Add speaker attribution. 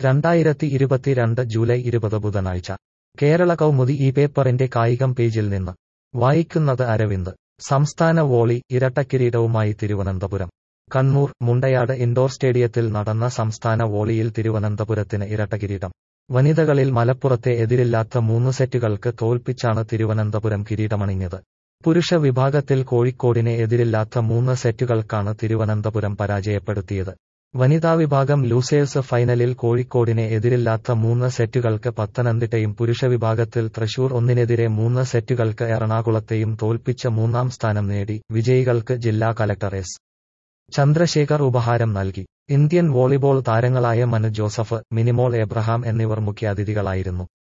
Speaker 1: രണ്ടായിരത്തി ഇരുപത്തിരണ്ട് ജൂലൈ ഇരുപത് ബുധനാഴ്ച കേരള കൗമുദി ഈ പേപ്പറിന്റെ കായികം പേജിൽ നിന്ന് വായിക്കുന്നത് അരവിന്ദ് സംസ്ഥാന വോളി ഇരട്ടക്കിരീടവുമായി തിരുവനന്തപുരം കണ്ണൂർ മുണ്ടയാട് ഇൻഡോർ സ്റ്റേഡിയത്തിൽ നടന്ന സംസ്ഥാന വോളിയിൽ തിരുവനന്തപുരത്തിന് ഇരട്ടക്കിരീടം വനിതകളിൽ മലപ്പുറത്തെ എതിരില്ലാത്ത മൂന്ന് സെറ്റുകൾക്ക് തോൽപ്പിച്ചാണ് തിരുവനന്തപുരം കിരീടമണിഞ്ഞത് പുരുഷ വിഭാഗത്തിൽ കോഴിക്കോടിനെ എതിരില്ലാത്ത മൂന്ന് സെറ്റുകൾക്കാണ് തിരുവനന്തപുരം പരാജയപ്പെടുത്തിയത് വനിതാ വിഭാഗം ലൂസേഴ്സ് ഫൈനലിൽ കോഴിക്കോടിനെ എതിരില്ലാത്ത മൂന്ന് സെറ്റുകൾക്ക് പത്തനംതിട്ടയും പുരുഷ വിഭാഗത്തിൽ തൃശൂർ ഒന്നിനെതിരെ മൂന്ന് സെറ്റുകൾക്ക് എറണാകുളത്തെയും തോൽപ്പിച്ച മൂന്നാം സ്ഥാനം നേടി വിജയികൾക്ക് ജില്ലാ കലക്ടർ എസ് ചന്ദ്രശേഖർ ഉപഹാരം നൽകി ഇന്ത്യൻ വോളിബോൾ താരങ്ങളായ മനു ജോസഫ് മിനിമോൾ എബ്രഹാം എന്നിവർ മുഖ്യാതിഥികളായിരുന്നു